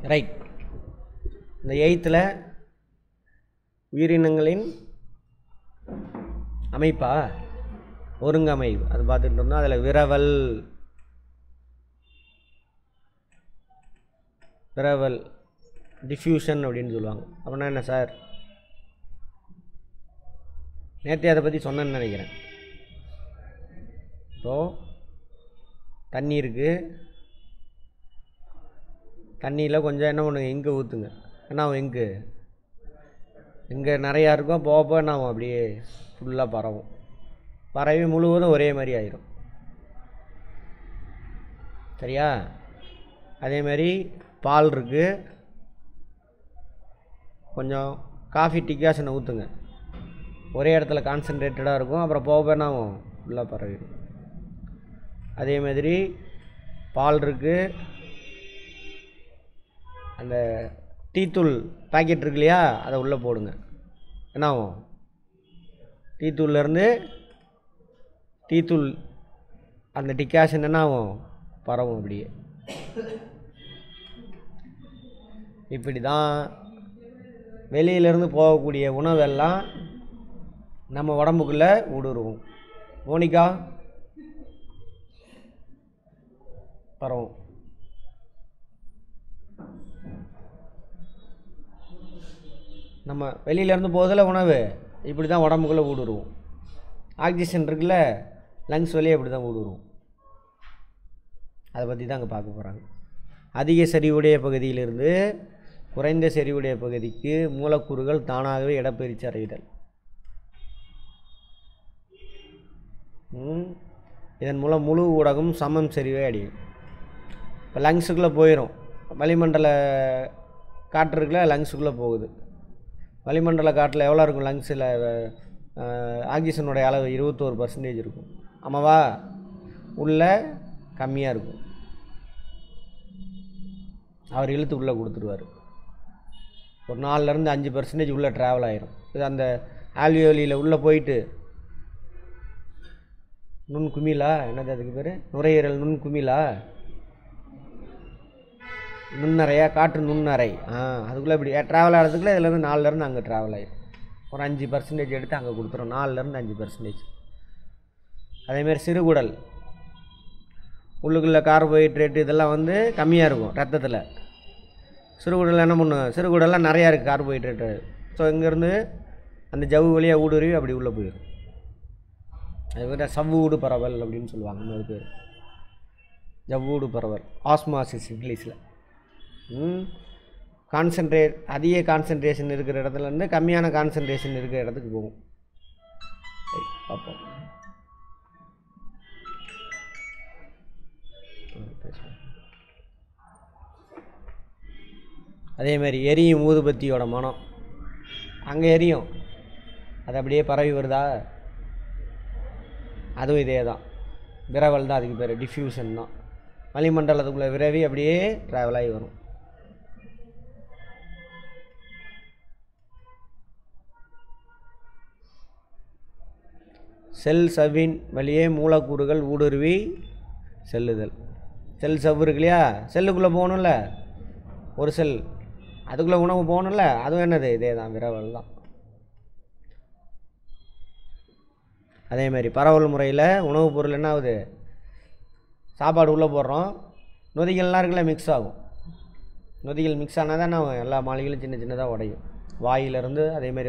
Right இந்த எயித்தில் உயிரினங்களின் அமைப்பா ஒருங்கமைவு அது பார்த்துட்டு இருந்தோம் அதில் விரவல் விரவல் டிஃப்யூஷன் அப்படின்னு சொல்லுவாங்க அப்படின்னா என்ன சார் நேற்றே அதை பற்றி சொன்னேன்னு நினைக்கிறேன் இப்போது தண்ணி இருக்குது தண்ணியில் கொஞ்சம் என்ன பண்ணுங்க இங்கே ஊற்றுங்க என்ன ஆகும் இங்கு இங்கே நிறையா இருக்கும் போக போக என்ன ஆகும் அப்படியே ஃபுல்லாக பரவும் பரவி முழுவதும் ஒரே மாதிரி ஆயிரும் சரியா அதே மாதிரி பால் இருக்குது கொஞ்சம் காஃபி டிகாஷனை ஊற்றுங்க ஒரே இடத்துல கான்சன்ட்ரேட்டடாக இருக்கும் அப்புறம் போக போக என்ன ஆகும் ஃபுல்லாக பரவிடும் அதே மாதிரி பால் இருக்குது அந்த டீத்தூள் பாக்கெட் இருக்கு இல்லையா அதை உள்ளே போடுங்க என்ன ஆகும் டீத்தூள்லேருந்து டீத்தூள் அந்த டிகாஷன் என்ன ஆகும் பரவும் அப்படியே இப்படி தான் வெளியிலேருந்து போகக்கூடிய உணவெல்லாம் நம்ம உடம்புக்குள்ளே ஊடுருவும் மோனிகா பரவும் நம்ம வெளியிலேருந்து போதில் உணவு இப்படி தான் உடம்புக்குள்ளே ஊடுருவும் ஆக்சிஜன் இருக்குல்ல லங்ஸ் வழியே இப்படி தான் ஊடுருவும் அதை பற்றி தான் அங்கே பார்க்க போகிறாங்க அதிக செறிவுடைய பகுதியிலிருந்து குறைந்த செறிவுடைய பகுதிக்கு மூலக்கூறுகள் தானாகவே இடப்பெயர்ச்சி அடைதல் ம். இதன் மூலம் முழு ஊடகம் சமம் செறிவை அடையும் இப்போ லங்ஸுக்குள்ளே போயிடும் வளிமண்டல காற்று இருக்குல்ல லங்ஸுக்குள்ளே போகுது வளிமண்டல காற்றில் எவ்வளோ இருக்கும் லங்ஸில் ஆக்சிஜனுடைய அளவு இருபத்தோரு பர்சன்டேஜ் இருக்கும் ஆமாவா உள்ள கம்மியாக இருக்கும் அவர் இழுத்து உள்ளே கொடுத்துருவார் ஒரு நாலுலேருந்து அஞ்சு பர்சன்டேஜ் உள்ளே ட்ராவல் ஆயிரும் இது அந்த ஆல்வியோலியில் உள்ளே போயிட்டு நுண் குமிழா என்னது அதுக்கு பேர் நுரையீரல் நுண் குமிழா நுண்ணறையா காற்று நுண்ணறை ஆ அதுக்குள்ளே இப்படி ட்ராவல் ஆகிறதுக்குள்ளே இதுலேருந்து நாலுலேருந்து அங்கே ட்ராவல் ஆயிடும் ஒரு அஞ்சு பர்சன்டேஜ் எடுத்து அங்கே கொடுத்துரும் நாலுலேருந்து அஞ்சு பர்சன்டேஜ் அதேமாரி சிறுகுடல் உள்ளுக்குள்ளே கார்போஹைட்ரேட் இதெல்லாம் வந்து கம்மியாக இருக்கும் ரத்தத்தில் சிறுகுடல் என்ன பண்ணும் சிறுகுடல்லாம் நிறையா இருக்குது கார்போஹைட்ரேட்டு ஸோ இங்கேருந்து அந்த ஜவ்வு வழியாக ஊடுருவி அப்படி உள்ளே போயிடும் அது பேர் சவ்வூடு பரவல் அப்படின்னு சொல்லுவாங்க இன்னொரு பேர் ஜவ்வூடு பரவல் ஆஸ்மாசிஸ் இங்கிலீஷில் கான்சன்ட்ரேட் அதிக கான்சன்ட்ரேஷன் இருக்கிற இடத்துல இருந்து கம்மியான கான்சன்ட்ரேஷன் இருக்கிற இடத்துக்கு போகும் சரி, பார்ப்போம் ம், பேசுவோம். அதே மாதிரி எரியும் ஊதுபத்தியோட மனம் அங்கே எரியும் அது அப்படியே பரவி வருதா அதுவும் இதே தான் விரவல் தான் அதுக்கு பேர் டிஃப்யூஷன் தான் வளிமண்டலத்துக்குள்ளே விரவி அப்படியே ட்ராவல் ஆகி வரும் செல் சவ்வின் வழியே மூலக்கூறுகள் ஊடுருவி செல்லுதல் செல் சவ்வு இருக்கு இல்லையா செல்லுக்குள்ளே போகணும்ல ஒரு செல் அதுக்குள்ளே உணவு போகணும்ல அதுவும் என்னது இதே தான் விரவல் தான் அதே மாதிரி பரவல் முறையில் உணவுப் பொருள் என்ன ஆகுது சாப்பாடு உள்ளே போடுறோம் நொதிகள்லாம் இருக்குல்ல மிக்ஸ் ஆகும் நொதிகள் மிக்ஸ் ஆனால் தான் நான் எல்லா மாளிகளும் சின்ன சின்னதாக உடையும் வாயிலிருந்து அதேமாரி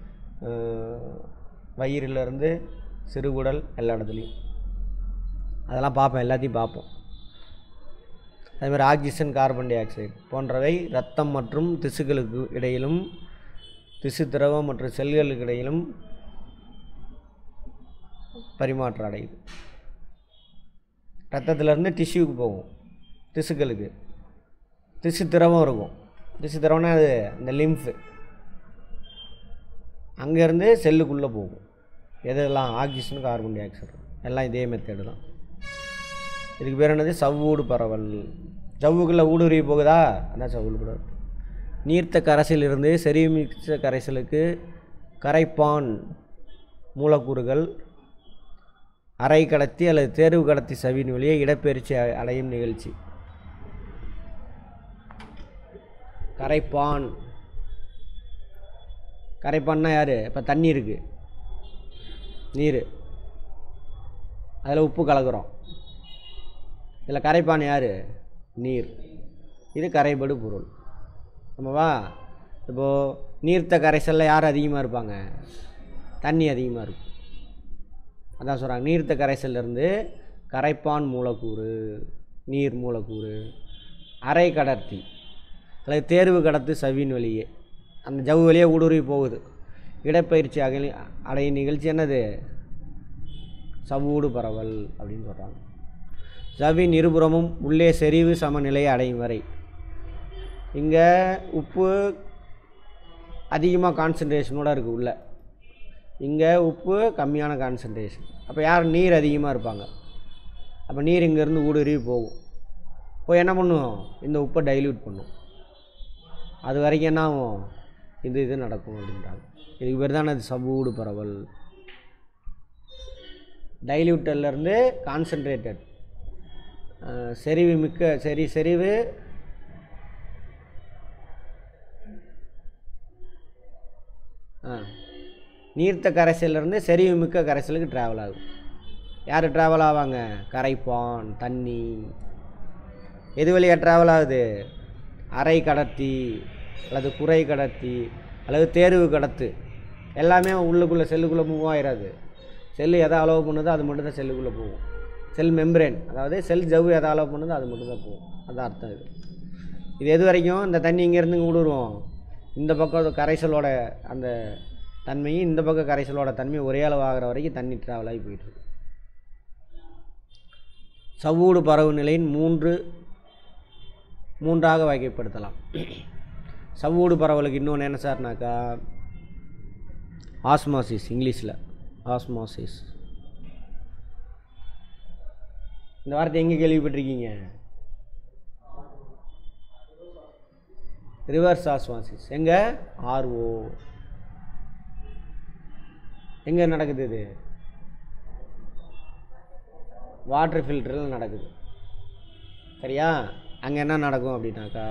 வயிறிலிருந்து சிறுகுடல் எல்லா இடத்துலையும் அதெல்லாம் பார்ப்போம் எல்லாத்தையும் பார்ப்போம் அதேமாதிரி ஆக்சிஜன் கார்பன் டை ஆக்சைடு போன்றவை இரத்தம் மற்றும் திசுக்களுக்கு இடையிலும் திசு திரவம் மற்றும் செல்களுக்கு இடையிலும் பரிமாற்றம் அடையுது ரத்தத்துலேருந்து டிஷ்யூக்கு போகும் திசுக்களுக்கு திசு திரவம் இருக்கும் திசு திரவம்னா அது இந்த லிம்ஃபு அங்கேருந்து செல்லுக்குள்ளே போகும் எதெல்லாம் ஆக்சிஜன் கார்பன் டை ஆக்சைடு எல்லாம் இதே மெத்தேடு தான் இதுக்கு பேர் என்னது சவ்வூடு பரவல் ஜவ்வுக்குள்ளே ஊடுருவி போகுதா அதான் சவ்வூடு பரவல் நீர்த்த கரைசலிருந்து செறிமிச்ச கரைசலுக்கு கரைப்பான் மூலக்கூறுகள் அரை கடத்தி அல்லது தேர்வு கடத்தி சவின் வழியே இடப்பெயர்ச்சி அ- அடையும் நிகழ்ச்சி கரைப்பான் கரைப்பான்னா யார் இப்போ தண்ணி இருக்குது நீர் அதில் உப்பு கலக்கிறோம் இதில் கரைப்பான் யார் நீர் இது கரைபடு பொருள் ஆமாவா இப்போது நீர்த்த கரைசலில் யார் அதிகமாக இருப்பாங்க தண்ணி அதிகமாக இருக்கும் அதான் சொல்கிறாங்க நீர்த்த கரைசல்லேருந்து கரைப்பான் மூலக்கூறு நீர் மூலக்கூறு அரை கடத்தி அல்லது தேர்வு கடத்து சவின் வழியே அந்த ஜவ்வு வழியே ஊடுருவி போகுது இடப்பயிற்சி அகலி அடையும் நிகழ்ச்சி என்னது சவ்வூடு பரவல் அப்படின்னு சொல்கிறாங்க சவின் இருபுறமும் உள்ளே செறிவு சமநிலையை அடையும் வரை இங்கே உப்பு அதிகமாக கான்சன்ட்ரேஷனோடு இருக்குது உள்ள இங்கே உப்பு கம்மியான கான்சன்ட்ரேஷன் அப்போ யார் நீர் அதிகமாக இருப்பாங்க அப்போ நீர் இங்கேருந்து ஊடுருவி போகும் போய் என்ன பண்ணும் இந்த உப்பை டைல்யூட் பண்ணும் அது வரைக்கும் என்ன ஆகும் இது இது நடக்கும் அப்படின்றாங்க இதுக்கு பேர் தான் அது சவ்வூடு பரவல் டைல்யூட்டர்லேருந்து கான்சன்ட்ரேட்டட் செறிவு மிக்க செறி செறிவு ஆ நீர்த்த கரைசல்லேருந்து செறிவு மிக்க கரைசலுக்கு ட்ராவல் ஆகும் யார் ட்ராவல் ஆவாங்க கரைப்பான் தண்ணி எது வழியாக ட்ராவல் ஆகுது அரை கடத்தி அல்லது குறை கடத்தி அல்லது தேர்வு கடத்து எல்லாமே உள்ளுக்குள்ளே செல்லுக்குள்ளே மூவ் ஆயிடாது செல்லு எதை அலோவ் பண்ணுதோ அது மட்டும் தான் செல்லுக்குள்ளே போகும் செல் மெம்பரேன் அதாவது செல் ஜவ்வு எதை அலோவ் பண்ணுதோ அது மட்டும் தான் போகும் அதான் அர்த்தம் இது இது எது வரைக்கும் இந்த தண்ணி இங்கேருந்து விடுவோம் இந்த பக்கம் கரைசலோட அந்த தன்மையும் இந்த பக்கம் கரைசலோட தன்மையும் ஒரே அளவு ஆகிற வரைக்கும் தண்ணி ட்ராவல் ஆகி போயிட்டுருக்கு சவ்வூடு பரவு நிலையின் மூன்று மூன்றாக வகைப்படுத்தலாம் சவ்வூடு பரவலுக்கு இன்னொன்று என்ன சார்னாக்கா ஆஸ்மாசிஸ் இங்கிலீஷில் ஆஸ்மாசிஸ் இந்த வார்த்தை எங்கே கேள்விப்பட்டிருக்கீங்க ரிவர்ஸ் ஆஸ்மாசிஸ் எங்கே ஆர்ஓ எங்கே நடக்குது இது வாட்டர் ஃபில்டரில் நடக்குது சரியா அங்கே என்ன நடக்கும் அப்படின்னாக்கா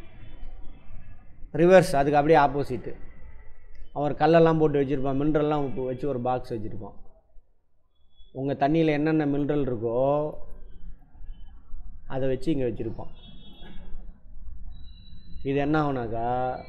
ரிவர்ஸ் அதுக்கு அப்படியே ஆப்போசிட்டு அவர் கல்லெல்லாம் போட்டு வச்சுருப்பான் மினரல்லாம் இப்போ வச்சு ஒரு பாக்ஸ் வச்சுருப்பான் உங்கள் தண்ணியில் என்னென்ன மினரல் இருக்கோ அதை வச்சு இங்கே வச்சுருப்பான் இது என்ன ஆகுனாக்கா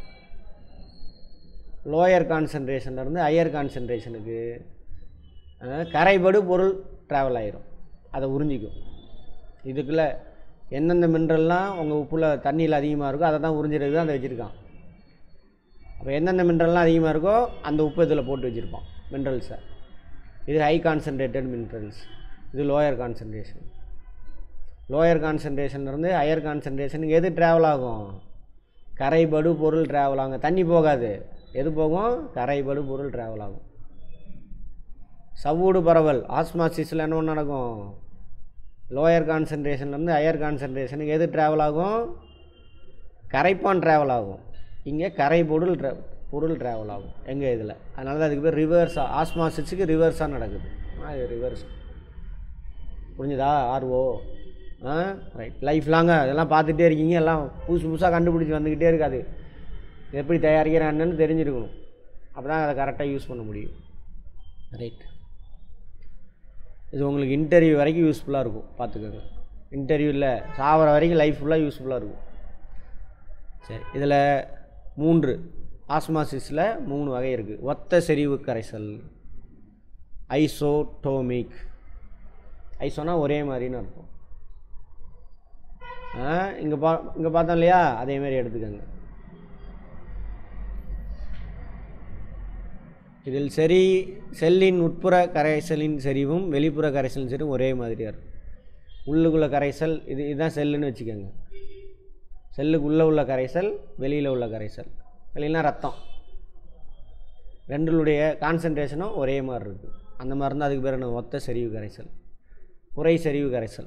லோயர் கான்சன்ட்ரேஷன்லேருந்து ஹையர் கான்சன்ட்ரேஷனுக்கு கரைபடு பொருள் ட்ராவல் ஆயிரும் அதை உறிஞ்சிக்கும் இதுக்குள்ளே எந்தெந்த மினரல்லாம் உங்கள் உப்புல தண்ணியில் அதிகமாக இருக்கோ அதை தான் உறிஞ்சிருக்கு தான் அதை வச்சுருக்கான் அப்போ எந்தெந்த மினரல்லாம் அதிகமாக இருக்கோ அந்த உப்பு இதில் போட்டு வச்சுருப்பான் மினரல்ஸை இது ஹை கான்சன்ட்ரேட்டட் மினரல்ஸ் இது லோயர் கான்சன்ட்ரேஷன் லோயர் கான்சன்ட்ரேஷன்லேருந்து ஹையர் கான்சன்ட்ரேஷனுக்கு எது ட்ராவல் ஆகும் கரைபடு பொருள் ட்ராவல் ஆகும் தண்ணி போகாது எது போகும் கரைபடு பொருள் ட்ராவல் ஆகும் சவ்வூடு பரவல் ஆஸ்மாசிஸில் என்ன நடக்கும் லோயர் கான்சன்ட்ரேஷன்லேருந்து ஹையர் கான்சன்ட்ரேஷனுக்கு எது ட்ராவல் ஆகும் கரைப்பான் ட்ராவல் ஆகும் இங்கே கரை பொருள் ட்ரா பொருள் ட்ராவல் ஆகும் எங்கள் இதில் அதனால தான் அதுக்கு பேர் ரிவர்ஸாக ஆஸ்மாசிஸுக்கு ரிவர்ஸாக நடக்குது ஆ இது ரிவர்ஸ் புரிஞ்சுதா ஆர்ஓ ஆ ரைட் லைஃப் லாங்காக அதெல்லாம் பார்த்துட்டே இருக்கீங்க எல்லாம் புதுசு புதுசாக கண்டுபிடிச்சி வந்துக்கிட்டே இருக்காது எப்படி தயாரிக்கிறான்னு தெரிஞ்சிருக்கணும் அப்போ தான் அதை கரெக்டாக யூஸ் பண்ண முடியும் ரைட் இது உங்களுக்கு இன்டர்வியூ வரைக்கும் யூஸ்ஃபுல்லாக இருக்கும் பார்த்துக்கோங்க இன்டர்வியூவில் சாவர வரைக்கும் லைஃப் ஃபுல்லாக யூஸ்ஃபுல்லாக இருக்கும் சரி இதில் மூன்று ஆஸ்மாசிஸில் மூணு வகை இருக்குது ஒத்த செறிவு கரைசல் ஐசோடோமிக் ஐசோனா ஒரே மாதிரின்னு அர்த்தம் இங்கே பா இங்கே பார்த்தோம் இல்லையா அதே மாதிரி எடுத்துக்கோங்க இதில் சரி செல்லின் உட்புற கரைசலின் செறிவும் வெளிப்புற கரைசலின் செறிவும் ஒரே மாதிரியாக இருக்கும் உள்ளுக்குள்ள கரைசல் இது இதுதான் செல்லுன்னு வச்சுக்கோங்க செல்லுக்கு உள்ளே உள்ள கரைசல் வெளியில் உள்ள கரைசல் வெளியிலனா ரத்தம் ரெண்டுடைய கான்சன்ட்ரேஷனும் ஒரே மாதிரி இருக்குது அந்த மாதிரி இருந்தால் அதுக்கு பேர் என்ன ஒத்த செறிவு கரைசல் குறை செறிவு கரைசல்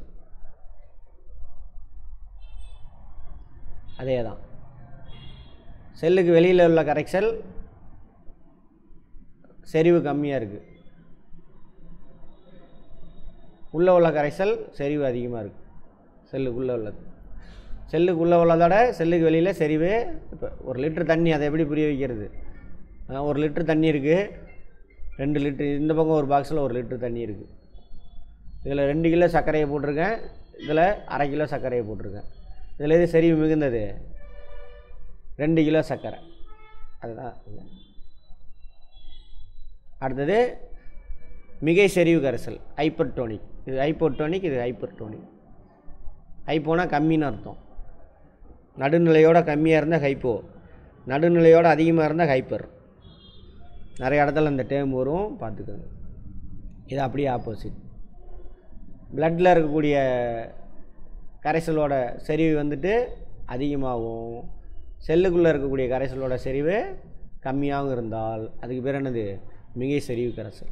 அதே தான் செல்லுக்கு வெளியில் உள்ள கரைசல் செறிவு கம்மியாக இருக்குது உள்ளே உள்ள கரைசல் செறிவு அதிகமாக இருக்குது செல்லுக்குள்ளே உள்ளது செல்லுக்குள்ளே உள்ளதோட செல்லுக்கு வெளியில் செறிவு இப்போ ஒரு லிட்டர் தண்ணி அதை எப்படி புரிய வைக்கிறது ஆ, ஒரு லிட்டர் தண்ணி இருக்குது ரெண்டு லிட்டர் இந்த பக்கம் ஒரு பாக்ஸில் ஒரு லிட்டர் தண்ணி இருக்குது இதில் ரெண்டு கிலோ சர்க்கரையை போட்டிருக்கேன் இதில் அரை கிலோ சர்க்கரையை போட்டிருக்கேன் இதில் எது செறிவு மிகுந்தது ரெண்டு கிலோ சர்க்கரை அதுதான் இது. அடுத்தது மிகை செறிவு கரைசல் ஹைப்பர்டோனிக் இது ஹைப்போட்டோனிக் இது ஹைப்பர்டோனிக் ஹைப்போனா கம்மின்னு அர்த்தம் நடுநிலையோட கம்மியாக இருந்தால் ஹைப்போ நடுநிலையோட அதிகமாக இருந்தால் ஹைப்பர் நிறைய இடத்துல இந்த டேம் வரும் பார்த்துக்கோங்க இது அப்படியே ஆப்போசிட் பிளட்டில் இருக்கக்கூடிய கரைசலோட செறிவு வந்துட்டு அதிகமாகும் செல்லுக்குள்ளே இருக்கக்கூடிய கரைசலோட செறிவு கம்மியாகவும் இருந்தால் அதுக்கு பேர் என்னது மிகை செறிவு கரைசல்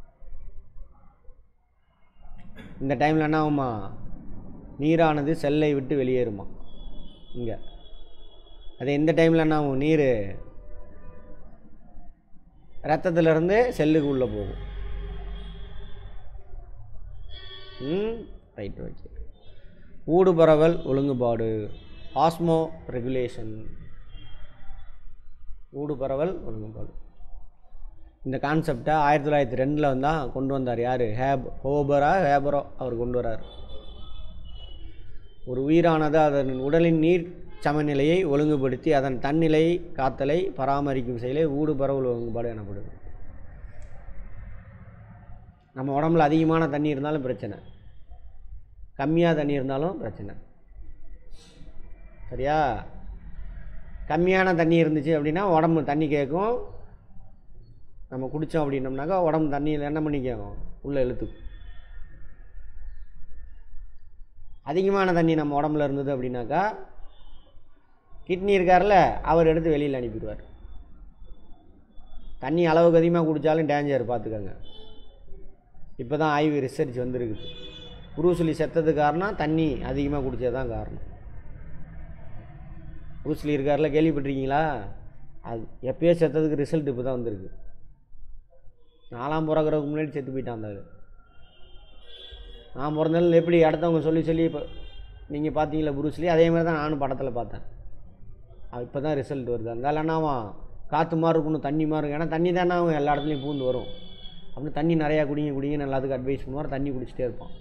இந்த டைமில் என்ன ஆகுமா நீரானது செல்லை விட்டு வெளியேறுமா இங்கே அது எந்த டைமில் என்ன ஆகும் நீர் ரத்தத்திலிருந்து செல்லுக்கு உள்ளே போகும் ம் ரைட் ஓகே ஊடு பரவல் ஒழுங்குபாடு ஆஸ்மோ ரெகுலேஷன் ஊடு பரவல் ஒழுங்குபாடு இந்த கான்செப்டை ஆயிரத்தி தொள்ளாயிரத்தி ரெண்டில் தான் கொண்டு வந்தார் யார் ஹேப் ஹோபரா ஹேபரோ அவர் கொண்டு வரார் ஒரு உயிரானது அதன் உடலின் நீர் சமநிலையை ஒழுங்குபடுத்தி அதன் தன்னிலை காத்தலை பராமரிக்கும் செயலை ஊடு பரவல் ஒழுங்குபாடு எனப்படுது நம்ம உடம்புல அதிகமான தண்ணி இருந்தாலும் பிரச்சனை கம்மியாக தண்ணி இருந்தாலும் பிரச்சனை சரியா கம்மியான தண்ணி இருந்துச்சு அப்படின்னா உடம்பு தண்ணி கேட்கும் நம்ம குடித்தோம் அப்படின்னோம்னாக்கா உடம்பு தண்ணியில் என்ன பண்ணிக்கும் உள்ளே இழுத்துக்கும் அதிகமான தண்ணி நம்ம உடம்புல இருந்தது அப்படின்னாக்கா கிட்னி இருக்கார்ல அவர் எடுத்து வெளியில் அனுப்பிடுவார் தண்ணி அளவுக்கு அதிகமாக குடித்தாலும் டேஞ்சர் பார்த்துக்கோங்க இப்போ தான் ஆய்வு ரிசர்ச் வந்திருக்குது புரூஸ்லி செத்தது காரணம் தண்ணி அதிகமாக குடித்தது தான் காரணம் புரூஸ்லி இருக்கார்ல கேள்விப்பட்டிருக்கீங்களா அது எப்பயோ செத்ததுக்கு ரிசல்ட் இப்போ தான் வந்திருக்கு நாலாம் பிறக்கிறதுக்கு முன்னாடி செத்து போயிட்டான் அந்த ஆளு. நான் பிறந்ததில் எப்படி அடுத்தவங்க சொல்லி சொல்லி இப்போ நீங்கள் பார்த்தீங்களா புரூஸ்லி அதே மாதிரி தான் நானும் படத்தில் பார்த்தேன் இப்போ தான் ரிசல்ட் வருது அதனால என்னவா காற்று மாதிரி இருக்கணும் தண்ணி மாதிரி இருக்கும் ஏன்னா தண்ணி தானே அவன் எல்லா இடத்துலையும் பூந்து வரும் அப்படின்னு தண்ணி நிறையா குடிங்க குடிங்கன்னு எல்லாத்துக்கும் அட்வைஸ் பண்ணுவார் தண்ணி குடிச்சிட்டே இருப்பான்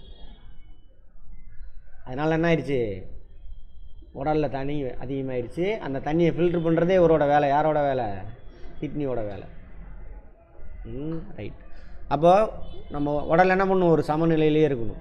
அதனால் என்ன ஆயிடுச்சு உடலில் தண்ணி அதிகமாகிடுச்சு அந்த தண்ணியை ஃபில்ட்ரு பண்ணுறதே இவரோட வேலை யாரோட வேலை கிட்னியோட வேலை ம் ரைட் அப்போ நம்ம உடல் என்ன பண்ணும் ஒரு சமநிலையிலே இருக்கணும்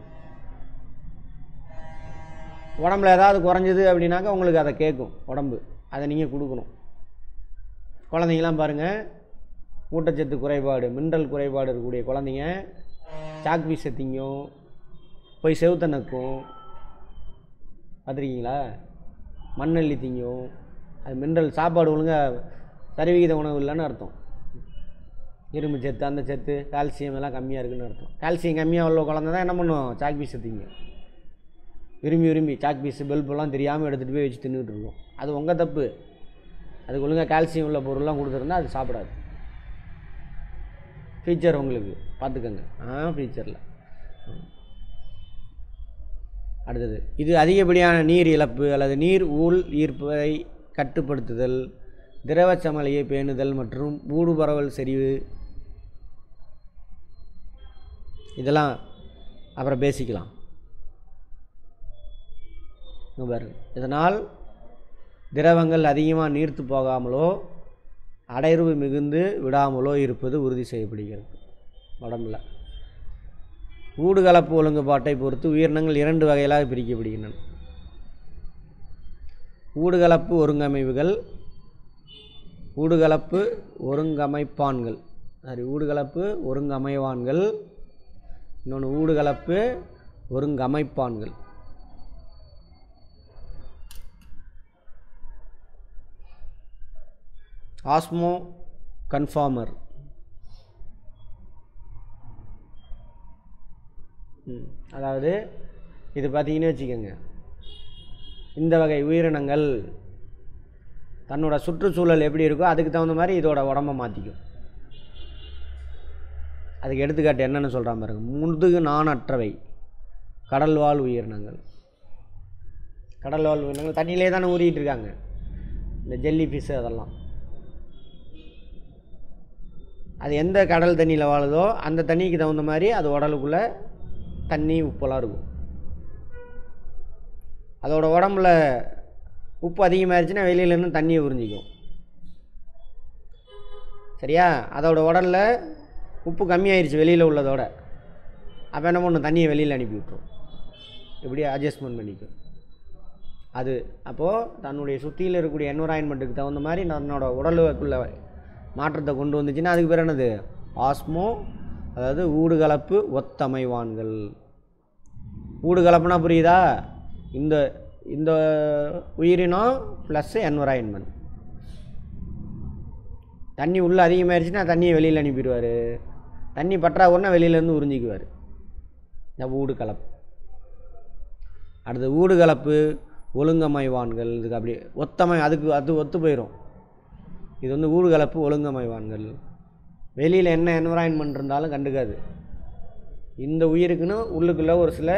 உடம்புல ஏதாவது குறைஞ்சது அப்படின்னாக்கா உங்களுக்கு அதை கேட்கும் உடம்பு அதை நீங்கள் கொடுக்கணும் குழந்தைங்களாம் பாருங்கள் ஊட்டச்சத்து குறைபாடு மினரல் குறைபாடு இருக்கக்கூடிய குழந்தைங்க சாக் பீஸை திங்கும் போய் செவுத்த நக்கும் பார்த்துருக்கீங்களா மண்ணள்ளி திங்கும் அது மினரல் சாப்பாடு ஒழுங்காக சரிவிகித உணவு இல்லைன்னு அர்த்தம் இரும்பு சத்து அந்த சத்து கால்சியம் எல்லாம் கம்மியாக இருக்குன்னு அர்த்தம் கால்சியம் கம்மியாக உள்ள குழந்தை தான் என்ன பண்ணும் சாக் பீஸை திங்கும் விரும்பி விரும்பி சாக் பீஸு பல்பெல்லாம் தெரியாமல் எடுத்துகிட்டு போய் வச்சு தின்னுட்டு இருக்கோம் அது உங்கள் தப்பு அதுக்கு ஒழுங்காக கால்சியம் உள்ள பொருள்லாம் கொடுத்துருந்தா அது சாப்பிடாது ஃபீச்சர் உங்களுக்கு பார்த்துக்கோங்க ஆ ஃபீச்சரில் அடுத்தது இது அதிகப்படியான நீர் இழப்பு அல்லது நீர் ஊழ் ஈர்ப்பை கட்டுப்படுத்துதல் திரவ சமநிலையை பேணுதல் மற்றும் ஊடு பரவல் செறிவு இதெல்லாம் அப்புறம் பேசிக்கலாம் இங்க பாருங்க இதனால் திரவங்கள் அதிகமாக நீர்த்து போகாமலோ அடைர்வு மிகுந்து விடாமலோ இருப்பது உறுதி செய்யப்படுகிறது உடம்புல ஊடுகலப்பு ஒழுங்குபாட்டை பொறுத்து உயிரினங்கள் இரண்டு வகைகளாக பிரிக்கப்படுகின்றன ஊடுகலப்பு ஒருங்கமைவுகள் ஊடுகலப்பு ஒருங்கமைப்பான்கள் சாரி ஊடுகலப்பு ஒருங்கமைவான்கள் இன்னொன்று ஊடுகலப்பு ஒருங்கமைப்பான்கள் ஆஸ்மோ கன்ஃபார்மர் ம், அதாவது இது பார்த்தீங்கன்னு வச்சுக்கோங்க இந்த வகை உயிரினங்கள் தன்னோட சுற்றுச்சூழல் எப்படி இருக்கோ அதுக்கு தகுந்த மாதிரி இதோட உடம்ப மாற்றிக்கும் அதுக்கு எடுத்துக்காட்டு என்னென்னு சொல்கிறான் பாருங்க முதுகு நாணற்றவை கடல்வாழ் உயிரினங்கள் கடல் வாழ் உயிரினங்கள் தண்ணியிலே தானே ஊறிட்டு இருக்காங்க இந்த ஜெல்லி ஃபிஷ்ஷு அதெல்லாம் அது எந்த கடல் தண்ணியில் வாழுதோ அந்த தண்ணிக்கு தகுந்த மாதிரி அது உடலுக்குள்ளே தண்ணி உப்பெல்லாம் இருக்கும் அதோட உடம்புல உப்பு அதிகமாகிடுச்சுன்னா வெளியிலேருந்து தண்ணியை உறிஞ்சிக்கும் சரியா அதோட உடல்ல உப்பு கம்மியாயிருச்சு வெளியில் உள்ளதோட அப்போ என்ன பண்ணும் தண்ணியை வெளியில் அனுப்பி விட்டுரும் இப்படி அட்ஜஸ்ட்மெண்ட் பண்ணிக்கும் அது அப்போது தன்னுடைய சுற்றியில் இருக்கக்கூடிய என்வரான்மெண்ட்டுக்கு தகுந்த மாதிரி தன்னோட உடலுக்குள்ள மாற்றத்தை கொண்டு வந்துச்சுன்னா அதுக்கு பேர் என்னது ஆஸ்மோ அதாவது ஊடுகலப்பு ஒத்தமைவான்கள் ஊடுகலப்புனா புரியுதா இந்த இந்த உயிரினம் ப்ளஸ் என்வரான்மெண்ட் தண்ணி உள்ளே அதிகமாகிடுச்சுன்னா தண்ணியை வெளியில் அனுப்பிடுவார் தண்ணி பற்றாக்குறைனா வெளியிலேருந்து உறிஞ்சிக்குவார் இந்த ஊடு கலப்பு அடுத்து ஊடு கலப்பு ஒழுங்கமைவான்கள் இதுக்கு அப்படி ஒத்தமை அதுக்கு அது ஒத்து போயிடும் இது வந்து ஊடு கலப்பு ஒழுங்கமைவான்கள் வெளியில் என்ன என்வரான்மெண்ட் இருந்தாலும் கண்டுக்காது இந்த உயிருக்குன்னு உள்ளுக்குள்ளே ஒரு சில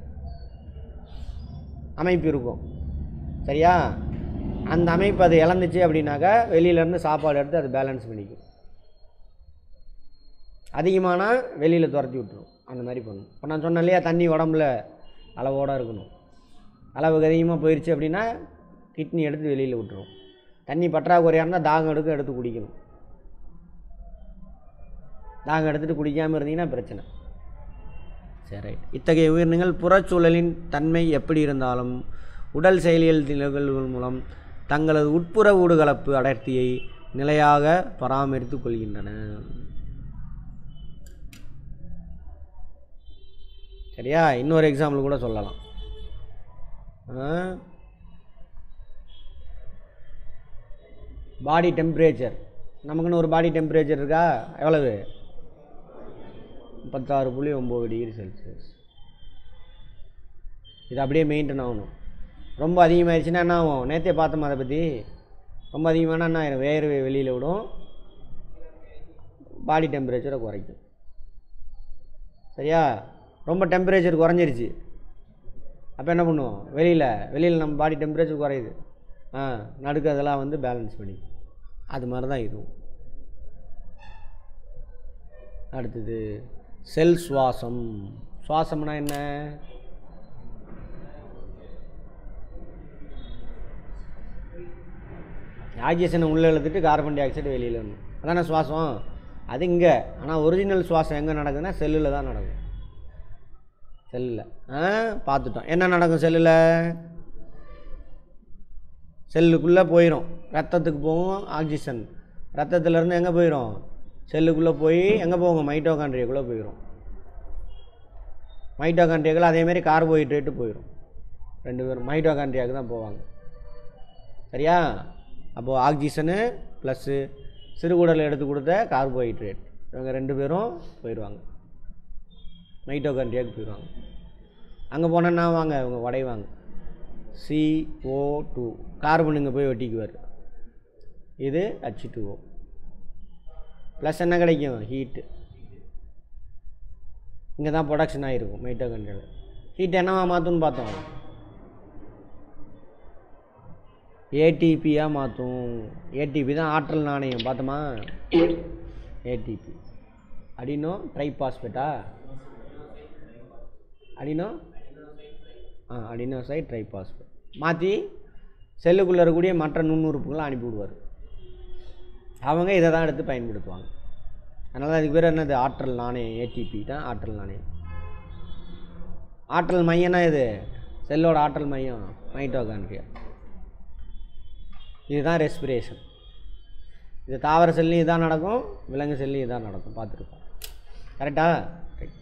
அமைப்பு இருக்கும் சரியா அந்த அமைப்பு அது இழந்துச்சு அப்படின்னாக்கா வெளியிலேருந்து சாப்பாடு எடுத்து அது பேலன்ஸ் பண்ணிக்கும் அதிகமானா வெளியில் துரத்தி விட்டுரும் அந்த மாதிரி பண்ணும் இப்போ நான் சொன்னேன் இல்லையா தண்ணி உடம்புல அளவோடு இருக்கணும் அளவுக்கு அதிகமாக போயிடுச்சு அப்படின்னா கிட்னி எடுத்து வெளியில் விட்டுரும் தண்ணி பற்றாக்குறையாக இருந்தால் தாகம் எடுக்க எடுத்து குடிக்கணும் தாகம் எடுத்துகிட்டு குடிக்காமல் இருந்தீங்கன்னா பிரச்சனை சரி ரைட் இத்தகைய உயிரினங்கள் புறச்சூழலின் தன்மை எப்படி இருந்தாலும் உடல் செயலியல் நிகழ்வுகள் மூலம் தங்களது உட்புற ஊடுகலப்பு அடர்த்தியை நிலையாக பராமரித்துக் கொள்கின்றன சரியா இன்னொரு எக்ஸாம்பிள் கூட சொல்லலாம் பாடி டெம்பரேச்சர் நமக்குன்னு ஒரு பாடி டெம்பரேச்சர் இருக்கா எவ்வளவு முப்பத்தாறு புள்ளி ஒம்பது டிகிரி செல்சியஸ் இது அப்படியே மெயின்டைன் ஆகணும் ரொம்ப அதிகமாகிடுச்சுன்னா என்ன ஆகும் நேற்றே பார்த்தோம் அதை பற்றி ரொம்ப அதிகமான என்ன ஆயிரும் வேர்வை வெளியில் விடும் பாடி டெம்பரேச்சரை குறைக்கும் சரியா ரொம்ப டெம்பரேச்சர் குறைஞ்சிருச்சு அப்போ என்ன பண்ணுவோம் வெளியில் வெளியில் நம்ம பாடி டெம்பரேச்சர் குறையுது ஆ நடுக்கு அதெல்லாம் வந்து பேலன்ஸ் பண்ணி அது மாதிரி தான் இதுவும் அடுத்தது செல் சுவாசம் சுவாசம்னா என்ன ஆக்சிஜனை உள்ளே இழுத்துட்டு கார்பன் டை ஆக்சைடு வெளியில் வரணும் அதானே சுவாசம் அது இங்கே ஆனால் ஒரிஜினல் சுவாசம் எங்கே நடக்குதுன்னா செல்லில் தான் நடக்கும் செல்லில் ஆ பார்த்துட்டோம் என்ன நடக்கும் செல்லில் செல்லுக்குள்ளே போயிடும் ரத்தத்துக்கு போகும் ஆக்சிஜன் ரத்தத்துலேருந்து எங்கே போயிடும் செல்லுக்குள்ளே போய் எங்கே போகுங்க மைட்டோகாண்ட்ரியாக்குள்ளே போயிடும் மைட்டோகாண்ட்ரியாக்குள்ள அதேமாரி கார்போஹைட்ரேட்டு போயிடும் ரெண்டு பேரும் மைட்டோகாண்ட்ரியாவுக்கு தான் போவாங்க சரியா அப்போது ஆக்சிஜனு ப்ளஸ்ஸு சிறுகுடல் எடுத்து கொடுத்த கார்போஹைட்ரேட் இவங்க ரெண்டு பேரும் போயிடுவாங்க மைட்டோகாண்ட்ரியாவுக்கு போயிடுவாங்க அங்கே போனோன்னா வாங்க இவங்க உடைவாங்க சிஓ டூ கார்பன் இங்கே போய் ஒட்டிக்குவார் இது ஹச் டூஓ ப்ளஸ் என்ன கிடைக்கும் ஹீட்டு இங்கே தான் ப்ரொடக்ஷன் ஆகிருக்கும் மைட்டோகாண்ட்ரியாவில் ஹீட் என்னவா மாற்றும்னு பார்த்தோம் ஏடிபியாக மாற்றும் ஏடிபி தான் ஆற்றல் நாணயம் பார்த்தோமா ஏடிபி அடினோ ட்ரைபாஸ்பேட்டா அடினோ ஆ அடினோசைட் ட்ரைபாஸ்பேட் மாற்றி செல்லுக்குள்ளே இருக்கக்கூடிய மற்ற நுண்ணுறுப்புகளை அனுப்பி விடுவார் அவங்க இதை தான் எடுத்து பயன்படுத்துவாங்க அதனால் அதுக்கு பேர் என்னது ஆற்றல் நாணயம் ஏடிபி தான் ஆற்றல் நாணயம் ஆற்றல் மையம்னா இது செல்லோட ஆற்றல் மையம் மைட்டோகாண்ட்ரியா இதுதான் ரெஸ்பிரேஷன் இது தாவர செல்லையும் இதான் நடக்கும் விலங்கு செல்லையும் இதான் நடக்கும் பார்த்துருக்கோம் கரெக்டா ரைட்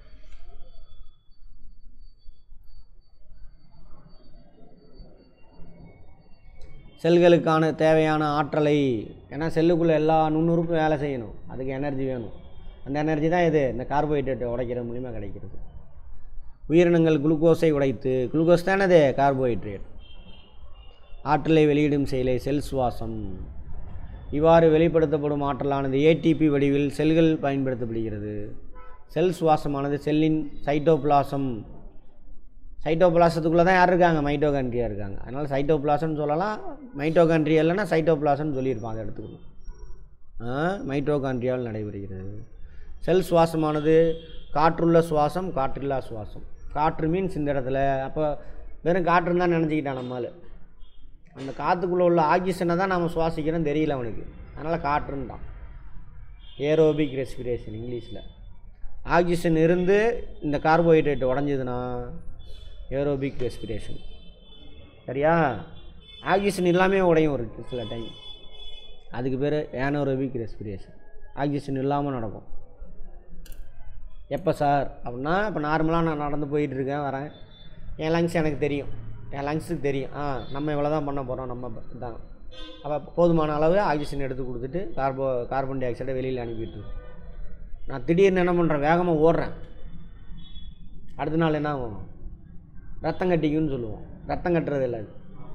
செல்களுக்கான தேவையான ஆற்றலை ஏன்னா செல்லுக்குள்ளே எல்லா நுண்ணுறுப்பும் வேலை செய்யணும் அதுக்கு எனர்ஜி வேணும் அந்த எனர்ஜி தான் இது இந்த கார்போஹைட்ரேட்டை உடைக்கிறது மூலிமா கிடைக்கிறது உயிரினங்கள் குளுக்கோஸை உடைத்து குளுக்கோஸ் தானே கார்போஹைட்ரேட் ஆற்றலை வெளியிடும் செயலை செல் சுவாசம் இவ்வாறு வெளிப்படுத்தப்படும் ஆற்றலானது ஏடிபி வடிவில் செல்கள் பயன்படுத்தப்படுகிறது செல் சுவாசமானது செல்லின் சைட்டோபிளாசம் சைட்டோபிளாசத்துக்குள்ளே தான் யார் இருக்காங்க மைட்டோகான்ட்ரியா இருக்காங்க அதனால் சைட்டோபிளாசம்னு சொல்லலாம் மைட்டோகான்ட்ரியா இல்லைன்னா சைட்டோபிளாசம்னு சொல்லியிருப்பான் அதை எடுத்துக்கணும் மைட்டோகான்ட்ரியாவில் நடைபெறுகிறது செல் சுவாசமானது காற்றுள்ள சுவாசம் காற்றில்லா சுவாசம் காற்று மீன்ஸ் இந்த இடத்துல அப்போ வெறும் காற்றுன்னு தான் நினச்சிக்கிட்டான் நம்மால் அந்த காற்றுக்குள்ளே உள்ள ஆக்சிஜனை தான் நம்ம சுவாசிக்கிறோம் தெரியல அவனுக்கு அதனால் காற்றுன்ட்டான் ஏரோபிக் ரெஸ்பிரேஷன் இங்கிலீஷில் ஆக்சிஜன் இருந்து இந்த கார்போஹைட்ரேட் உடஞ்சதுன்னா ஏரோபிக் ரெஸ்பிரேஷன் சரியா ஆக்சிஜன் இல்லாமே உடையும் ஒரு சில டைம் அதுக்கு பேர் ஏனோரோபிக் ரெஸ்பிரேஷன் ஆக்சிஜன் இல்லாமல் நடக்கும் எப்போ சார் அப்படின்னா இப்போ நார்மலாக நான் நடந்து போயிட்டு இருக்கேன் வரேன் என் லங்ஸ் எனக்கு தெரியும் என் லங்ஸுக்கு தெரியும் ஆ நம்ம இவ்வளோ தான் பண்ண போகிறோம் நம்ம தான் அப்போ போதுமான அளவு ஆக்சிஜன் எடுத்து கொடுத்துட்டு கார்போ கார்பன் டை ஆக்சைடை வெளியில் அனுப்பிட்டு இருக்கு. நான் திடீர்னு என்ன பண்ணுறேன் வேகமாக ஓடுறேன் அடுத்த நாள் என்ன ஆகும் ரத்தம் கட்டிக்குன்னு சொல்லுவோம் ரத்தம் கட்டுறது இல்லை அது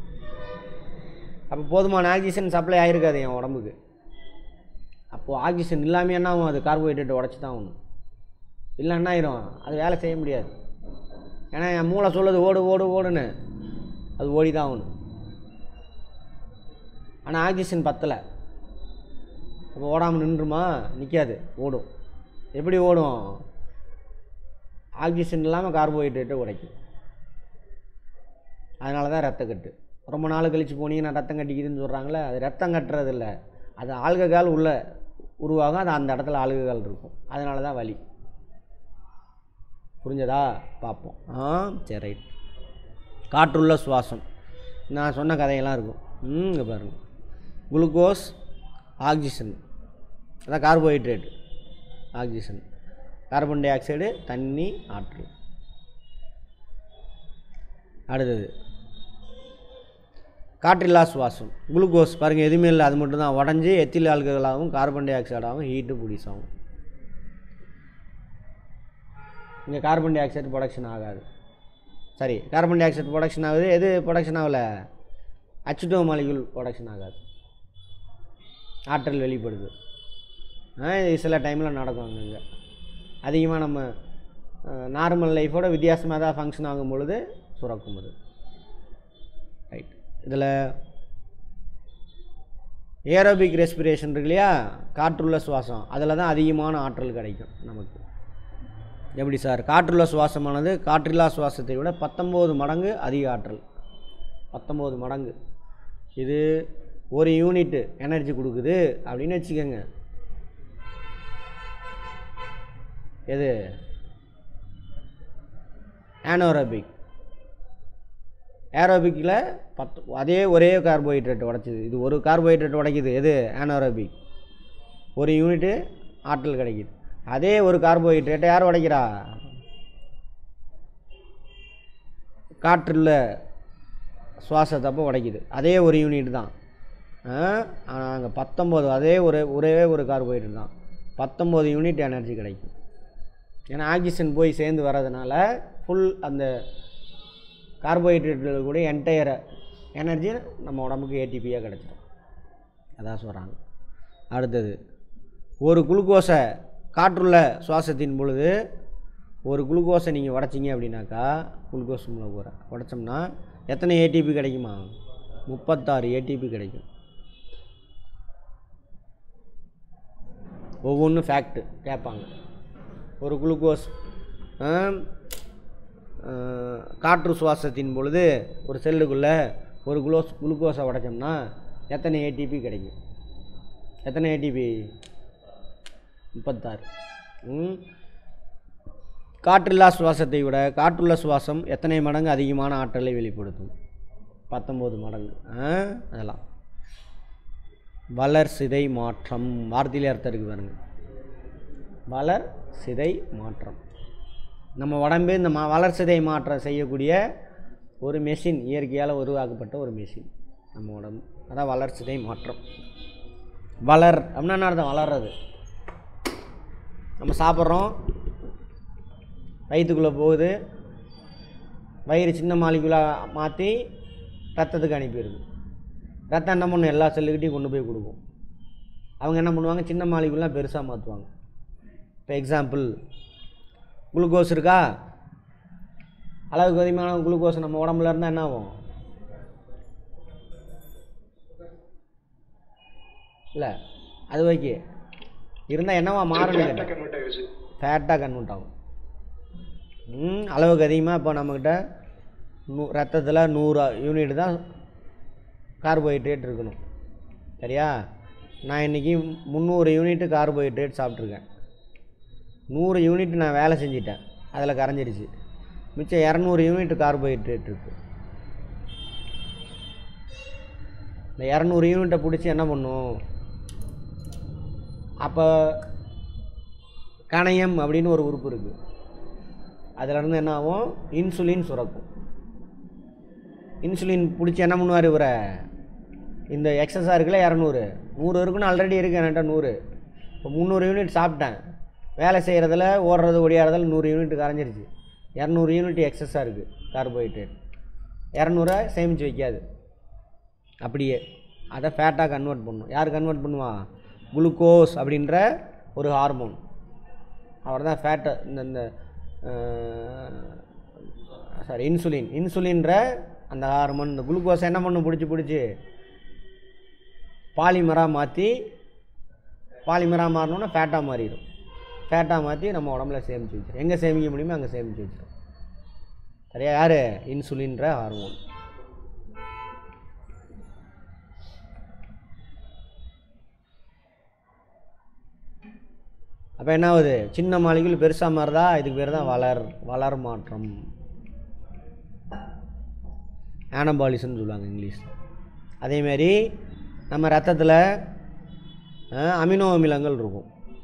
அப்போ போதுமான ஆக்சிஜன் சப்ளை ஆகிருக்காது என் உடம்புக்கு அப்போது ஆக்சிஜன் இல்லாமல் என்ன ஆகும் அது கார்போஹைட்ரேட் உடச்சி தான் ஆகணும் இல்லை என்ன ஆயிரும் அது வேலை செய்ய முடியாது ஏன்னா என் மூளை சொல்லுது ஓடு ஓடு ஓடுன்னு அது ஓடி தான் ஆகணும் ஆனால் ஆக்சிஜன் பத்தலை அப்போ ஓடாமல் நின்றுமா நிற்காது ஓடும் எப்படி ஓடும் ஆக்சிஜன் இல்லாமல் கார்போஹைட்ரேட்டை உடைக்கும் அதனால தான் ரத்தக்கட்டு ரொம்ப நாள் கழித்து போனீங்கன்னா ரத்தம் கட்டிக்குதுன்னு சொல்கிறாங்களே அது ரத்தம் கட்டுறது இல்லை அது ஆல்கஹால் உள்ள உருவாகும் அது அந்த இடத்துல ஆல்கஹால் இருக்கும் அதனால தான் வலி புரிஞ்சதா பார்ப்போம் ஆ சரி ரைட் காற்றுள்ள சுவாசம் நான் சொன்ன கதையெல்லாம் இருக்கும் ம் இங்கே பாருங்க குளுக்கோஸ் ஆக்சிஜன் அதான் carbohydrate oxygen carbon dioxide தண்ணி ஆற்றல் அடுத்தது காற்றில்லா சுவாசம் குளுக்கோஸ் பாருங்கள் எதுவுமே இல்லை அது மட்டும்தான் உடஞ்சி எத்தில் ஆல்கஹாலாகவும் கார்பன் டை ஆக்சைடாகவும் ஹீட்டு ப்ரொடியூஸ் ஆகும் இங்கே கார்பன் டை ஆக்சைடு ப்ரொடக்ஷன் ஆகாது சரி கார்பன் டை ஆக்சைடு ப்ரொடக்ஷன் ஆகுது எது ப்ரொடக்ஷன் ஆகலை அச்சுட்டோ மாலிகுல் ப்ரொடக்ஷன் ஆகாது ஆற்றல் வெளிப்படுது ஆ, இது சில டைமில் நடக்கும் அங்கங்கே அதிகமாக நம்ம நார்மல் லைஃபோட வித்தியாசமாக தான் ஃபங்க்ஷன் ஆகும் பொழுது சுரக்கும் அது ரைட் இதில் ஏரோபிக் ரெஸ்பிரேஷன் இருக்கு இல்லையா காற்றுள்ள சுவாசம் அதில் தான் அதிகமான ஆற்றல் கிடைக்கும் நமக்கு எப்படி சார் காற்றுள்ள சுவாசமானது காற்றில்லா சுவாசத்தை விட பத்தொம்போது மடங்கு அதிக ஆற்றல் பத்தொம்போது மடங்கு இது ஒரு யூனிட்டு எனர்ஜி கொடுக்குது அப்படின்னு வச்சுக்கோங்க எது ஆனோரபிக் ஏரோபிக்கில் பத்து அதே ஒரே கார்போஹைட்ரேட் உடைச்சிது இது ஒரு கார்போஹைட்ரேட் உடைக்குது எது ஆனோரபிக் ஒரு யூனிட்டு ஆற்றல் கிடைக்குது அதே ஒரு கார்போஹைட்ரேட்டை யார் உடைக்கிறா காற்றுள்ள சுவாசத்தப்போ உடைக்குது அதே ஒரு யூனிட் தான் ஆனால் அங்கே பத்தொம்போது அதே ஒரு ஒரே ஒரு கார்போஹைட்ரேட் தான் பத்தொம்போது யூனிட் எனர்ஜி கிடைக்கும் ஏன்னா ஆக்சிஜன் போய் சேர்ந்து வர்றதுனால ஃபுல் அந்த கார்போஹைட்ரேட்டில் கூட என்டையர் எனர்ஜி நம்ம உடம்புக்கு ஏடிபியாக கிடச்சிடும் அதான் சொல்கிறாங்க அடுத்தது ஒரு குளுக்கோஸை காற்றுள்ள சுவாசத்தின் பொழுது ஒரு குளுக்கோஸை நீங்கள் உடைச்சிங்க அப்படின்னாக்கா குளுக்கோஸ் மூலக்கூறை உடைச்சோம்னா எத்தனை ஏடிபி கிடைக்குமா முப்பத்தாறு ஏடிபி கிடைக்கும் ஒவ்வொன்றும் ஃபேக்ட்டு கேட்பாங்க ஒரு குளுக்கோஸ் ஆம், ஆ, காற்று சுவாசத்தின் பொழுது ஒரு செல்லுக்குள்ளே ஒரு குளோஸ் குளுக்கோஸை உடைச்சோம்னா எத்தனை ஏடிபி கிடைக்கும் எத்தனை ஏடிபி முப்பத்தாறு ம். காற்றில்லா சுவாசத்தை விட காற்றுள்ள சுவாசம் எத்தனை மடங்கு அதிகமான ஆற்றலை வெளிப்படுத்தும் பத்தொம்போது மடங்கு ஆ, அதெல்லாம் வளர் சிதை மாற்றம் வார்த்தையிலே அர்த்தம் இருக்கு பாருங்க வளர் சிதை மாற்றம் நம்ம உடம்பு இந்த மா வளர் சிதை மாற்றம் செய்யக்கூடிய ஒரு மெஷின் இயற்கையால் உருவாக்கப்பட்ட ஒரு மெஷின் நம்ம உடம்பு அதான் வளர் சிதை மாற்றம் வளர் அப்படின்னா என்ன அர்த்தம் வளர்றது நம்ம சாப்பிட்றோம் வயிற்றுக்குள்ளே போகுது வயிறு சின்ன மாலிகுலாக மாற்றி ரத்தத்துக்கு அனுப்பிடுது ரத்தம் என்ன பண்ணும் எல்லா செல்லுக்கிட்டையும் கொண்டு போய் கொடுக்கும் அவங்க என்ன பண்ணுவாங்க சின்ன மாலிகுலாம் பெருசாக மாற்றுவாங்க இப்போ எக்ஸாம்பிள் குளுக்கோஸ் இருக்கா அளவுக்கு அதிகமான குளுக்கோஸ் நம்ம உடம்புல இருந்தால் என்ன ஆகும் இல்லை அது ஓகே இருந்தால் என்னவா மாறணும் கேட்டேன் கன்வெர்ட் ஆயிடுச்சு ஃபேட்டாக கன்வெர்ட் ஆகும் ம், அளவுக்கு அதிகமாக இப்போ நம்மக்கிட்ட நூ ரத்தத்தில் நூறு யூனிட் தான் கார்போஹைட்ரேட் இருக்கணும் சரியா நான் இன்றைக்கி முந்நூறு யூனிட் கார்போஹைட்ரேட் சாப்பிட்ருக்கேன் நூறு யூனிட் நான் வேலை செஞ்சிட்டேன் அதில் கரைஞ்சிருச்சு மிச்சம் இரநூறு யூனிட் கார்போஹைட்ரேட் இருக்குது இந்த இரநூறு யூனிட்டை பிடிச்சி என்ன பண்ணும் அப்போ கணையம் அப்படின்னு ஒரு உறுப்பு இருக்குது அதுலேருந்து என்ன ஆகும் இன்சுலின் சுரக்கும் இன்சுலின் பிடிச்சி என்ன பண்ணுவார் இவரை இந்த எக்ஸஸாக இருக்குல்ல இரநூறு நூறு இருக்குன்னு ஆல்ரெடி இருக்கு என்கிட்ட நூறு இப்போ முந்நூறு யூனிட் சாப்பிட்டேன் வேலை செய்கிறதுல ஓடுறது ஒடியாறதுல நூறு யூனிட் கரைஞ்சிருச்சு இரநூறு யூனிட் எக்ஸஸாக இருக்குது கார்போஹைட்ரேட் இரநூறை சேமித்து வைக்காது அப்படியே அதை ஃபேட்டாக கன்வெர்ட் பண்ணும் யார் கன்வெர்ட் பண்ணுவா குளுக்கோஸ் அப்படின்ற ஒரு ஹார்மோன் அவர் தான் ஃபேட்டை இந்த இந்த சாரி இன்சுலின் இன்சுலின்ற அந்த ஹார்மோன் இந்த குளுக்கோஸை என்ன பண்ணும் பிடிச்சி பிடிச்சி பாலிமராக மாற்றி பாலிமராக மாறினோன்னா ஃபேட்டாக மாறிடும் ஃபேட்டாக மாற்றி நம்ம உடம்புல சேமித்து வச்சிடும் எங்கே சேமிக்க முடியுமோ அங்கே சேமித்து வச்சிடும் சரியா யார் இன்சுலின்ற ஹார்மோன் அப்போ என்ன ஆகுது சின்ன மாளிகையில் பெருசாக மாறுதா இதுக்கு பேர் தான் வளர் வளர் மாற்றம் ஆனபாலிசம்னு சொல்லுவாங்க இங்கிலீஷ் அதேமாரி நம்ம ரத்தத்தில் அமினோ அமிலங்கள் இருக்கும்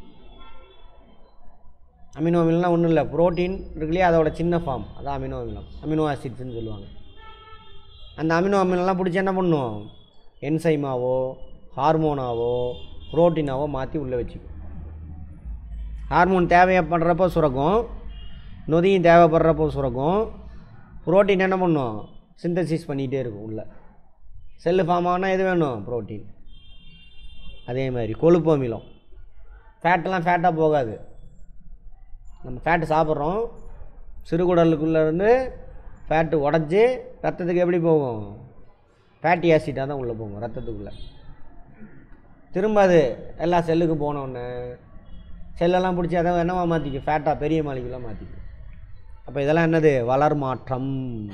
அமினோ அமிலம்லாம் ஒன்றும் இல்லை புரோட்டீன் இருக்குல்லையே அதோட சின்ன ஃபார்ம் அதான் அமினோ அமிலம் அமினோ ஆசிட்ஸ்னு சொல்லுவாங்க அந்த அமினோ அமிலம்லாம் பிடிச்சி என்ன பண்ணும் என்சைமாவோ ஹார்மோனாவோ புரோட்டீனாவோ மாற்றி உள்ளே வச்சுக்கும் ஹார்மோன் தேவைப்படுறப்போ சுரக்கும் நொதியும் தேவைப்படுறப்போ சுரக்கும் புரோட்டீன் என்ன பண்ணும் சிந்தசிஸ் பண்ணிகிட்டே இருக்கும் உள்ள செல்லு ஃபார்ம் ஆனால் எது வேணும் புரோட்டீன் அதே மாதிரி கொழுப்பு அமிலம் ஃபேட்டெல்லாம் ஃபேட்டாக போகாது நம்ம ஃபேட்டு சாப்பிட்றோம் சிறுகுடலுக்குள்ளே இருந்து ஃபேட்டு உடஞ்சி ரத்தத்துக்கு எப்படி போகும் ஃபேட்டி ஆசிட்டாக தான் உள்ளே போகும் ரத்தத்துக்குள்ளே திரும்ப அது எல்லா செல்லுக்கு போனோடனே செல்லெல்லாம் பிடிச்சி அதை என்னவா மாற்றிக்கும் ஃபேட்டாக பெரிய மாளிகைலாம் மாற்றிக்கும் அப்போ இதெல்லாம் என்னது வளர் மாற்றம்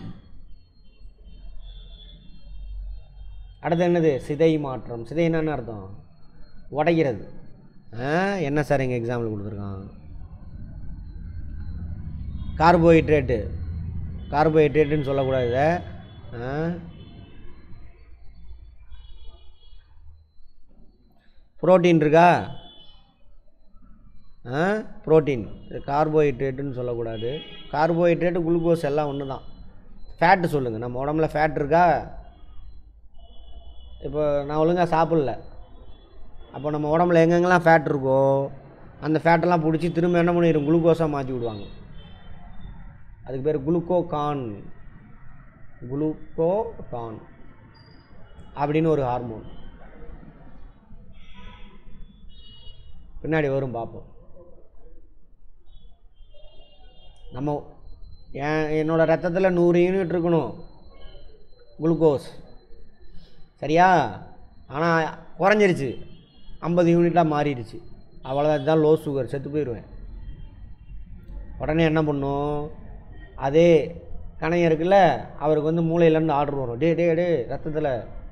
அடுத்து என்னது சிதை மாற்றம் சிதை என்னன்னு அர்த்தம் உடைகிறது ஆ என்ன சார் எங்கள் எக்ஸாம்பிள் கொடுத்துருக்கான் கார்போஹைட்ரேட்டு கார்போஹைட்ரேட்டுன்னு சொல்லக்கூடாது இதை. ஆ புரோட்டீன் இருக்கா ஆ புரோட்டீன் இது கார்போஹைட்ரேட்டுன்னு சொல்லக்கூடாது கார்போஹைட்ரேட்டு குளுக்கோஸ் எல்லாம் ஒன்று தான் ஃபேட்டு சொல்லுங்கள் நம்ம உடம்புல ஃபேட் இருக்கா இப்போ நான் ஒழுங்காக சாப்பிடல அப்போ நம்ம உடம்புல எங்கெங்கெல்லாம் ஃபேட் இருக்கோ அந்த ஃபேட்டெல்லாம் பிடிச்சி திரும்ப என்ன பண்ணிடும் குளுக்கோஸாக மாற்றி விடுவாங்க அதுக்கு பேர் குளுக்கோகான் குளுக்கோகான் அப்படின்னு ஒரு ஹார்மோன் பின்னாடி வரும் பார்ப்போம் நம்ம என் என்னோட ரத்தத்தில் நூறு யூனிட் இருக்கணும் குளுக்கோஸ் சரியா ஆனால் குறைஞ்சிருச்சு ஐம்பது யூனிட்டாக மாறிடுச்சு அவ்வளோதான் இதுதான் லோ சுகர் செத்து போயிடுவேன் உடனே என்ன பண்ணும் அதே கணையம் இருக்குல்ல அவருக்கு வந்து மூளையிலேருந்து ஆர்டர் வரும் டே டே டே ரத்தத்தில்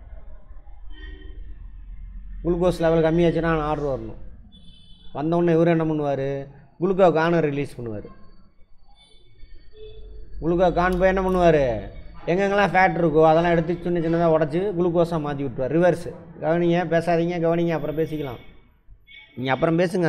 குளுக்கோஸ் லெவல் கம்மியாச்சுன்னா ஆர்டர் வரணும் வந்தவுடனே இவர் என்ன பண்ணுவார் குளுக்கோ கானை ரிலீஸ் பண்ணுவார் குளுக்கோ கான் போய் என்ன பண்ணுவார் எங்கெங்கெல்லாம் ஃபேட் இருக்கோ அதெல்லாம் எடுத்து சின்ன சின்னதாக உடச்சி குளுக்கோஸாக மாற்றி விட்டுருவார் ரிவர்ஸ் கவனிங்க பேசாதீங்க கவனிங்க அப்புறம் பேசிக்கலாம் நீங்கள் அப்புறம் பேசுங்க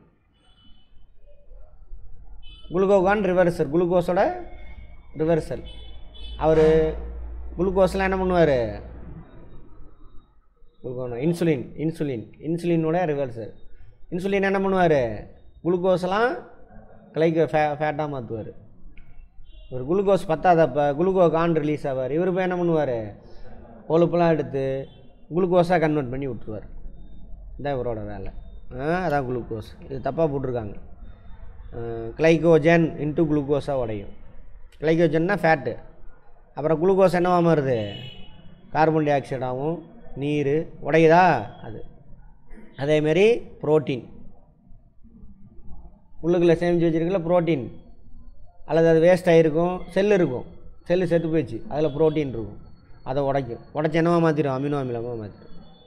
குளுக்கோகான் ரிவர்சல் குளுக்கோஸோட ரிவர்சல் அவர் குளுக்கோஸ்லாம் என்ன பண்ணுவார் குளுக்கோனா இன்சுலின் இன்சுலின் இன்சுலினோட ரிவர்சல் இன்சுலின் என்ன பண்ணுவார் குளுக்கோஸ்லாம் கிளைக்கு ஃபே ஃபேட்டாக மாற்றுவார் ஒரு குளுக்கோஸ் பத்தாதப்ப குளுக்கோ கான் ரிலீஸ் ஆவார் இவர் போய் என்ன பண்ணுவார் கொழுப்பெல்லாம் எடுத்து குளுக்கோஸாக கன்வெர்ட் பண்ணி விட்ருவார் இதான் இவரோட வேலை ஆ அதான் குளுக்கோஸ் இது தப்பாக போட்டிருக்காங்க கிளைகோஜன் இன்ட்டு குளுக்கோஸாக உடையும் கிளைக்கோஜன்னா ஃபேட்டு அப்புறம் குளுக்கோஸ் என்னவா மாறுது கார்பன் டை ஆக்சைடாகவும் நீர் உடையுதா அது அதேமாரி புரோட்டீன் உள்ளுக்குள்ளே சேமித்து வச்சுருக்கல புரோட்டீன் அல்லது அது வேஸ்ட் ஆகிருக்கும் செல் இருக்கும் செல்லு செத்து போயிடுச்சு அதில் புரோட்டீன் இருக்கும் அதை உடைக்கும் உடச்சி என்னவா மாற்றிடும் அமினோ அமிலமாக மாற்றிடும்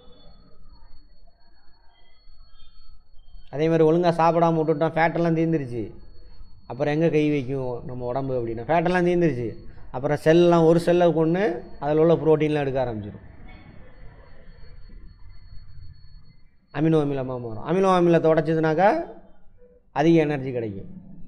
அதே மாதிரி ஒழுங்காக சாப்பிடாம விட்டுட்டோம் ஃபேட்டெல்லாம் தீர்ந்துருச்சு அப்புறம் எங்கே கை வைக்கும் நம்ம உடம்பு அப்படின்னா ஃபேட்டெல்லாம் தீர்ந்துருச்சு அப்புறம் செல்லாம் ஒரு செல்லை கொண்டு அதில் உள்ள புரோட்டீன்லாம் எடுக்க ஆரம்பிச்சிடும் அமினோ அமிலமாக மாறும் அமினோ அமிலத்தை உடச்சதுனாக்கா அதிக எனர்ஜி கிடைக்கும்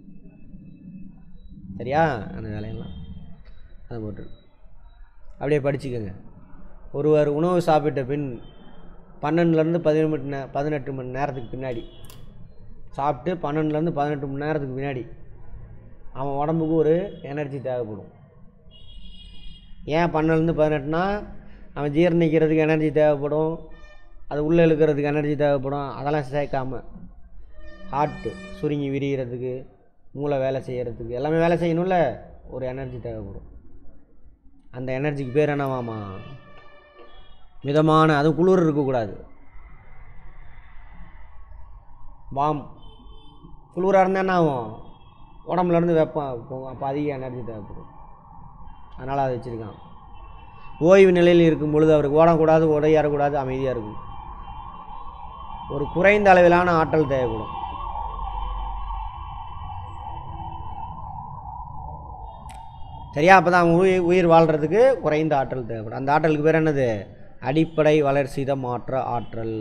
சரியா அந்த வேலையெல்லாம் அதை போட்டு அப்படியே படிச்சுக்கோங்க ஒருவர் உணவு சாப்பிட்ட பின் பன்னெண்டுலேருந்து பதினெட்டு மணி நே பதினெட்டு மணி நேரத்துக்கு பின்னாடி சாப்பிட்டு பன்னெண்டுலேருந்து பதினெட்டு மணி நேரத்துக்கு பின்னாடி அவன் உடம்புக்கு ஒரு எனர்ஜி தேவைப்படும் ஏன் பன்னெண்டுலேருந்து பதினெட்டுனா அவன் ஜீரணிக்கிறதுக்கு எனர்ஜி தேவைப்படும் அது உள்ளே இழுக்கிறதுக்கு எனர்ஜி தேவைப்படும் அதெல்லாம் சேர்க்காம ஹார்ட்டு சுருங்கி விரிகிறதுக்கு மூளை வேலை செய்கிறதுக்கு எல்லாமே வேலை செய்யணும்ல ஒரு எனர்ஜி தேவைப்படும் அந்த எனர்ஜிக்கு பேர் என்னவாமா மிதமான அது குளிர் இருக்கக்கூடாது வாம் குளிராக இருந்தால் என்ன ஆகும் உடம்புலேருந்து வெப்பம் போகும் அப்போ அதிக எனர்ஜி தேவைப்படும் அதனால் அதை வச்சுருக்கான் ஓய்வு நிலையில் இருக்கும் பொழுது அவருக்கு ஓடக்கூடாது உடையாறக்கூடாது அமைதியாக இருக்கும் ஒரு குறைந்த அளவிலான ஆற்றல் தேவைப்படும் சரியா அப்போ தான் உயிர் உயிர் வாழ்கிறதுக்கு குறைந்த ஆற்றல் தேவைப்படும் அந்த ஆற்றலுக்கு பேர் என்னது அடிப்படை வளர்சித மாற்ற ஆற்றல்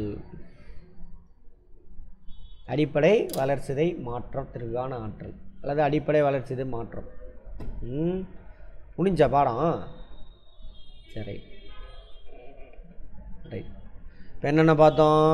அடிப்படை வளர்சிதை மாற்றத்திற்கான ஆற்றல் அல்லது அடிப்படை வளர்சிதை மாற்றம் ம் முடிஞ்ச பாடம் சரி ரைட் இப்போ என்னென்ன பார்த்தோம்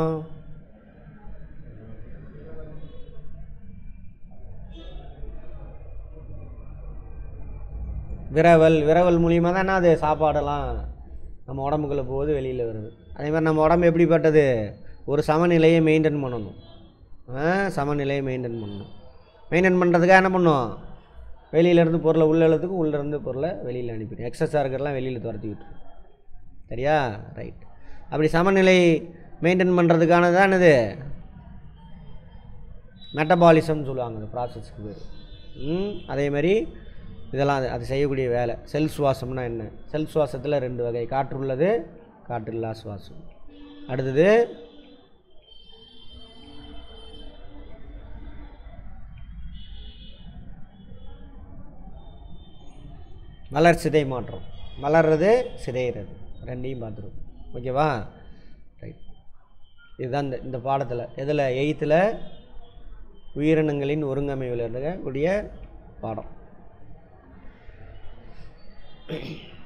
விரவல் விரவல் மூலியமாக தான் அது சாப்பாடெல்லாம் நம்ம உடம்புக்குள்ளே போகுது வெளியில் வருது அதே மாதிரி நம்ம உடம்பு எப்படிப்பட்டது ஒரு சமநிலையை மெயின்டைன் பண்ணணும் ஆ, சமநிலையை மெயின்டைன் பண்ணணும் மெயின்டைன் பண்ணுறதுக்காக என்ன பண்ணும் வெளியிலேருந்து பொருளை உள்ள இழுத்துக்கும் உள்ளேருந்து பொருளை வெளியில் அனுப்பிடும் எக்ஸஸாக இருக்கிறலாம் வெளியில் துரத்தி விட்டுரும் சரியா ரைட் அப்படி சமநிலை மெயின்டைன் பண்ணுறதுக்கானது தான் இது மெட்டபாலிசம்னு சொல்லுவாங்க அந்த ப்ராசஸ்க்கு பேர் ம் அதே மாதிரி இதெல்லாம் அது அது செய்யக்கூடிய வேலை செல் சுவாசம்னா என்ன செல் சுவாசத்தில் ரெண்டு வகை காற்று உள்ளது காற்றில்லா சுவாசம் அடுத்தது மலர் சிதை மாற்றம் மலர்றது சிதைகிறது ரெண்டையும் பார்த்துருவோம் ஓகேவா ரைட் இதுதான் இந்த இந்த பாடத்தில் எதில் எயித்தில் உயிரினங்களின் ஒருங்கமைவில் இருக்கக்கூடிய பாடம்